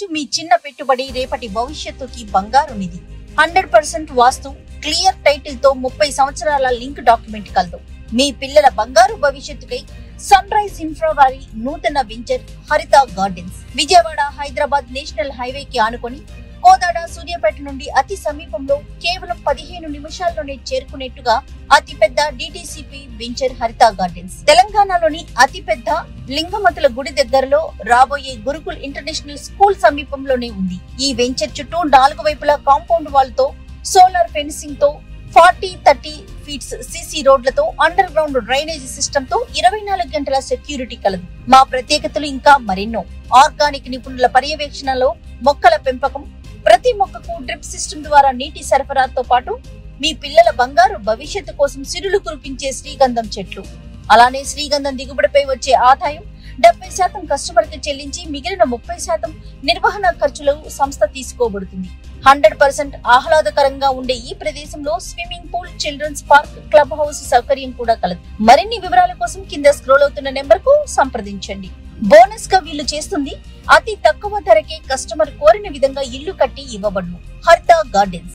రోజు మీ చిన్న పెట్టుబడి రేపటి భవిష్యత్తుకి బంగారు నిధి hundred percent vastu clear title తో ముప్పై సంవత్సరాల లింక్ డాక్యుమెంట్ కలదు మీ పిల్లల బంగారు భవిష్యత్తుకై సన్ రైజ్ ఇన్ఫ్రా వారి నూతన venture Haritha gardens Vijayawada Hyderabad national highway కి ఆనుకొని కోదాడ సూర్యాపేట నుండి అతి సమీపంలో కేవలం పదిహేను నిమిషాల్లోనే చేరుకునేట్టుగా అతి పెద్ద డిటిసిపి వెంచర్ హరిత గార్డెన్స్ తెలంగాణలోని అతి పెద్ద లింగమతుల గుడి దగ్గరలో రాబోయే గురుకుల్ ఇంటర్నేషనల్ స్కూల్ సమీపంలోనే ఉంది ఈ వెంచర్ చుట్టూ నాలుగు వైపులా కాంపౌండ్ వాల్ తో సోలార్ ఫెన్సింగ్ తో ఫార్టీ థర్టీ ఫీట్స్ సిసి రోడ్లతో అండర్ గ్రౌండ్ డ్రైనేజ్ సిస్టమ్ తో ఇరవై నాలుగు గంటల సెక్యూరిటీ కలదు మా ప్రత్యేకతలు ఇంకా మరెన్నో ఆర్గానిక్ నిపుణుల పర్యవేక్షణలో మొక్కల పెంపకం ప్రతి మొక్కకు డ్రిప్ సిస్టమ్ ద్వారా నీటి సరఫరాతో పాటు మీ పిల్లల బంగారు భవిష్యత్తు కోసం సిరులు కురిపించే శ్రీగంధం చెట్లు అలానే శ్రీగంధం దిగుబడిపై వచ్చే ఆదాయం డెబ్బై శాతం కస్టమర్ కి చెల్లించి మిగిలిన ముప్పై శాతం నిర్వహణ ఖర్చులు సంస్థ తీసుకోబడుతుంది హండ్రెడ్ పర్సెంట్ ఆహ్లాదకరంగా ఉండే ఈ ప్రదేశంలో swimming pool children's park club house సౌకర్యం కూడా కలదు మరిన్ని వివరాల కోసం కింద స్క్రోల్ అవుతున్న నెంబర్ కు సంప్రదించండి బోనస్ గా వీళ్ళు చేస్తుంది అతి తక్కువ ధరకే కస్టమర్ కోరిన విధంగా ఇల్లు కట్టి ఇవ్వబడును హరిత గార్డెన్స్